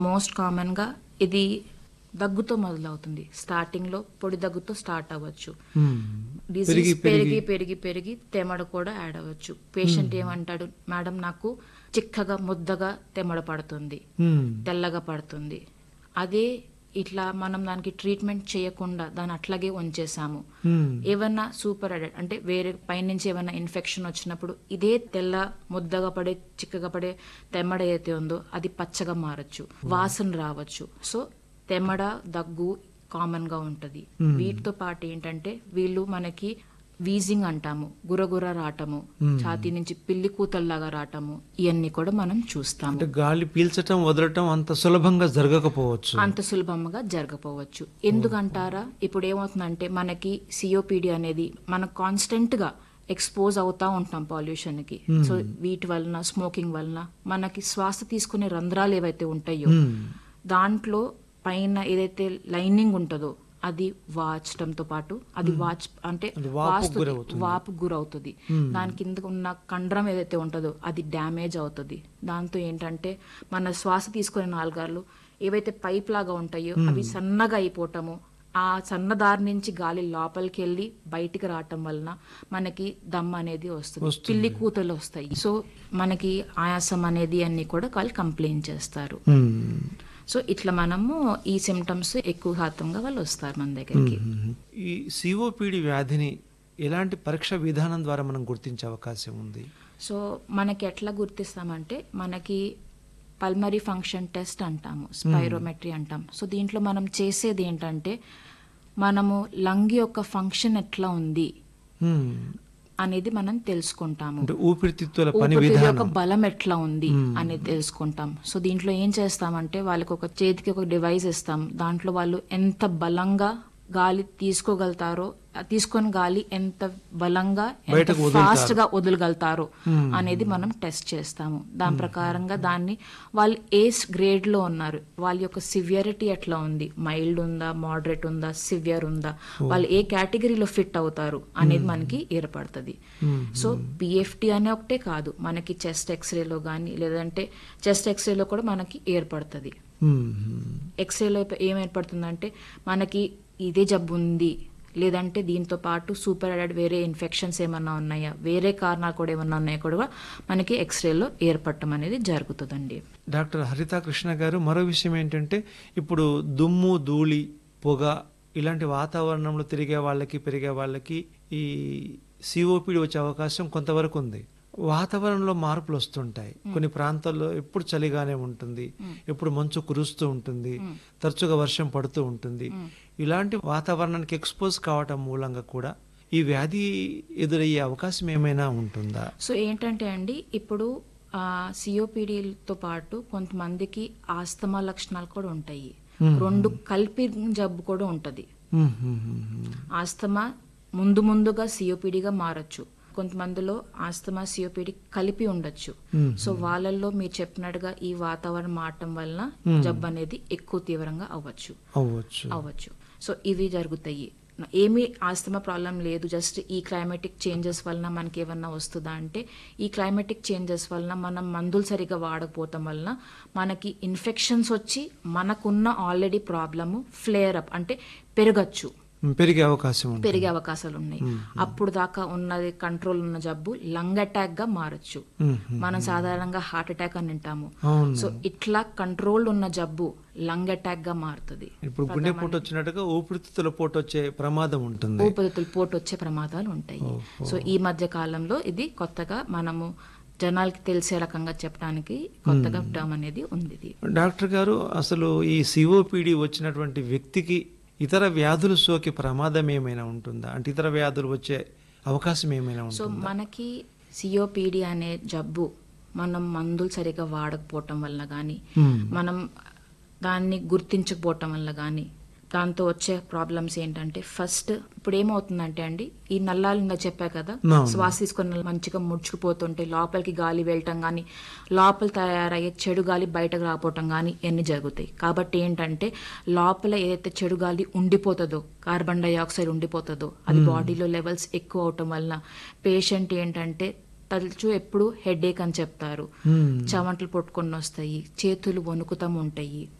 Most కామన్గా ఇది దగ్గుతో మొదలవుతుంది స్టార్టింగ్లో పొడి దగ్గుతో స్టార్ట్ అవ్వచ్చు డిసీజ్ పెరిగి, పెరిగి పెరిగి పెరిగి తెమడ కూడా యాడ్ అవ్వచ్చు పేషెంట్ ఏమంటాడు మేడం నాకు చిక్కగా ముద్దగా తెమడ పడుతుంది తెల్లగా పడుతుంది అదే ఇట్లా మనం దానికి ట్రీట్మెంట్ చేయకుండా దాన్ని అట్లాగే ఉంచేసాము ఏమన్నా సూపర్ అడెడ్ అంటే వేరే పైనుంచి ఏమైనా ఇన్ఫెక్షన్ వచ్చినప్పుడు ఇదే తెల్ల ముద్దగా పడే చిక్కగా పడే తెమ్మడ ఏదైతే ఉందో అది పచ్చగా మారచ్చు వాసన రావచ్చు సో తెమ్మడ దగ్గు కామన్ గా ఉంటది వీటితో పాటు ఏంటంటే వీళ్ళు మనకి వీజింగ్ అంటాము గురగుర రావటము ఛాతీ నుంచి పిల్లి కూతల్లాగా రావటము ఇవన్నీ కూడా మనం చూస్తాము అంటే గాలి పీల్చటం వదలటం అంత సులభంగా జరగకపోవచ్చు అంత సులభంగా జరగపోవచ్చు ఎందుకంటారా ఇప్పుడు ఏమవుతుందంటే మనకి సిఓపిడి అనేది మనం కాన్స్టెంట్ గా ఎక్స్పోజ్ అవుతా ఉంటాం పొల్యూషన్ కి సో వీటి వలన స్మోకింగ్ వలన మనకి శ్వాస తీసుకునే రంధ్రాలు ఏవైతే ఉంటాయో దాంట్లో పైన ఏదైతే లైనింగ్ ఉంటుందో అది వాచటంతో పాటు అది వాచ్ అంటే అది వాపుకు వాస్తుంది, గురవుతుంది. వాపు గురవుతుంది దాని కింద ఉన్న కండరం ఏదైతే ఉంటుందో అది డ్యామేజ్ అవుతుంది దాంతో ఏంటంటే మన శ్వాస తీసుకునే నాలుగార్లు ఏవైతే పైప్ లాగా ఉంటాయో అవి సన్నగా అయిపోవటము ఆ సన్నదారి నుంచి గాలి లోపలికి వెళ్ళి బయటికి రావటం వలన మనకి దమ్ అనేది వస్తుంది పిల్లి కూతలు వస్తాయి సో మనకి ఆయాసం అనేది అన్ని కూడా వాళ్ళు కంప్లైంట్ చేస్తారు మ్మ్. సో ఇట్లా మనము ఈ సిమ్టమ్స్ ఎక్కువ శాతంగా వాళ్ళు వస్తారు మన దగ్గరికి ఈ సిఓపిడి వ్యాధిని ఎలాంటి పరీక్ష విధానం ద్వారా మనం గుర్తించే అవకాశం ఉంది సో మనకి ఎట్లా గుర్తిస్తామంటే మనకి పల్మరీ ఫంక్షన్ టెస్ట్ అంటాము స్పైరోమెట్రీ అంటాం సో దీంట్లో మనం చేసేది ఏంటంటే మనము లంగ్ యొక్క ఫంక్షన్ ఎట్లా ఉంది మ్మ్. అనేది మనం తెలుసుకుంటాము అంటే ఊపిరితిత్తుల పని ఊపిరితిత్తుల యొక్క విధానం బలం ఎట్లా ఉంది అనేది తెలుసుకుంటాం సో దీంట్లో ఏం చేస్తామంటే వాళ్ళకి ఒక చేతికి ఒక డివైస్ ఇస్తాం దాంట్లో వాళ్ళు ఎంత బలంగా గాలి తీసుకోగలుగుతారో ఆ తీసుకొని గాలి ఎంత బలంగా ఎంత బయటకు వదులుతారు. ఫాస్ట్ గా వదలగలుగుతారు అనేది మనం టెస్ట్ చేస్తాము దాని ప్రకారంగా దాన్ని వాళ్ళు ఏ గ్రేడ్ లో ఉన్నారు వాళ్ళ యొక్క సివియరిటీ ఎట్లా ఉంది మైల్డ్ ఉందా మోడరేట్ ఉందా సివియర్ ఉందా వాళ్ళు ఏ కేటగిరీలో ఫిట్ అవుతారు అనేది మనకి ఏర్పడుతుంది సో పిఎఫ్టి అనే ఒకటే కాదు మనకి చెస్ట్ ఎక్స్రేలో కానీ లేదంటే చెస్ట్ ఎక్స్రేలో కూడా మనకి ఏర్పడుతుంది మ్మ్. ఎక్స్రేలో ఏం ఏర్పడుతుందంటే మనకి ఇదే జబ్బు ఉంది లేదంటే దీంతో పాటు సూపర్ అడెడ్ వేరే ఇన్ఫెక్షన్స్ ఏమన్నా ఉన్నాయా వేరే కారణాలు కూడా ఏమన్నా ఉన్నాయా కూడా మనకి ఎక్స్రేలో ఏర్పడటం అనేది జరుగుతుందండి డాక్టర్ హరితా కృష్ణ గారు మరో విషయం ఏంటంటే ఇప్పుడు దుమ్ము ధూళి పొగ ఇలాంటి వాతావరణంలో తిరిగే వాళ్ళకి పెరిగే వాళ్ళకి ఈ సిఓపిడి వచ్చే అవకాశం కొంతవరకు ఉంది వాతావరణంలో మార్పులు వస్తుంటాయి కొన్ని ప్రాంతాల్లో ఎప్పుడు చలిగానే ఉంటుంది ఎప్పుడు మంచు కురుస్తూ ఉంటుంది తరచుగా వర్షం పడుతూ ఉంటుంది ఇలాంటి వాతావరణానికి ఎక్స్పోజ్ కావటం మూలంగా కూడా ఈ వ్యాధి ఎదురయ్యే అవకాశం ఏమైనా ఉంటుందా సో ఏంటంటే అండి ఇప్పుడు సిఓపిడితో పాటు కొంతమందికి ఆస్తమా లక్షణాలు కూడా ఉంటాయి రెండు కలిపి జబ్బు కూడా ఉంటది మ్మ్, మ్మ్, మ్మ్. ఆస్తమా ముందు ముందుగా సిఓపిడిగా మారచ్చు కొంతమందిలో ఆస్తమా సిఓపిడి కలిపి ఉండొచ్చు మ్మ్. సో వాళ్ళల్లో మీరు చెప్పినట్టుగా ఈ వాతావరణం మారటం వలన జబ్బు అనేది ఎక్కువ తీవ్రంగా అవ్వచ్చు అవ్వచ్చు అవ్వచ్చు సో ఇవి జరుగుతాయి ఏమీ ఆస్తమా ప్రాబ్లం లేదు జస్ట్ ఈ క్లైమాటిక్ చేంజెస్ వలన మనకి ఏమన్నా వస్తుందా అంటే ఈ క్లైమాటిక్ చేంజెస్ వలన మనం మందులు సరిగా వాడకపోవటం వలన మనకి ఇన్ఫెక్షన్స్ వచ్చి మనకున్న ఆల్రెడీ ప్రాబ్లము ఫ్లేర్ అప్ అంటే పెరగచ్చు పెరిగే అవకాశం ఉంది పెరిగే అవకాశాలు ఉన్నాయి అప్పుడు దాకా ఉన్నది కంట్రోల్ ఉన్న జబ్బు లంగ్ అటాక్ గా మారచ్చు మ్మ్. మనం సాధారణంగా హార్ట్ అటాక్ అని వింటాము అవును సో ఇట్లా కంట్రోల్ ఉన్న జబ్బు లంగ్ అటాక్ గా మారుతుంది ఇప్పుడు గుండె పోటు వచ్చినట్టుగా ఊపిరితిత్తుల పోటు వచ్చే ప్రమాదం ఉంటుంది ఊపిరితిత్తులు పోటు వచ్చే ప్రమాదాలు ఉంటాయి సో ఈ మధ్య కాలంలో ఇది కొత్తగా మనము జనాలకి తెలిసే రకంగా చెప్పడానికి కొత్తగా టర్మ్ అనేది ఉంది ఇది డాక్టర్ గారు అసలు ఈ సిఓపిడి వచ్చినటువంటి వ్యక్తికి ఇతర వ్యాధులు సోకే ప్రమాదం ఏమైనా ఉంటుందా అంటే ఇతర వ్యాధులు వచ్చే అవకాశం ఏమైనా సో ఉంటుందా మనకి సిఓపిడి అనే జబ్బు మనం మందులు సరిగా వాడకపోవటం వల్ల కానీ మ్మ్. మనం దాన్ని గుర్తించకపోవటం వల్ల కానీ దాంతో వచ్చే ప్రాబ్లమ్స్ ఏంటంటే ఫస్ట్ ఇప్పుడు ఏమవుతుందంటే అండి ఈ నల్లాలు ఇందా చెప్పా కదా అవును. శ్వాస తీసుకున్న మంచిగా ముడుచుకుపోతుంటే లోపలికి గాలి వెళ్ళటం కానీ లోపల తయారయ్యే చెడు గాలి బయటకు రాకపోవటం కానీ ఇవన్నీ జరుగుతాయి కాబట్టి ఏంటంటే లోపల ఏదైతే చెడు గాలి ఉండిపోతుందో కార్బన్ డైఆక్సైడ్ ఉండిపోతుందో అది బాడీలో లెవెల్స్ ఎక్కువ అవటం వలన పేషెంట్ ఏంటంటే తరచూ ఎప్పుడు హెడేక్ అని చెప్తారు మ్మ్. చెమటలు పట్టుకొని వస్తాయి చేతులు వణుకుతాం ఉంటాయి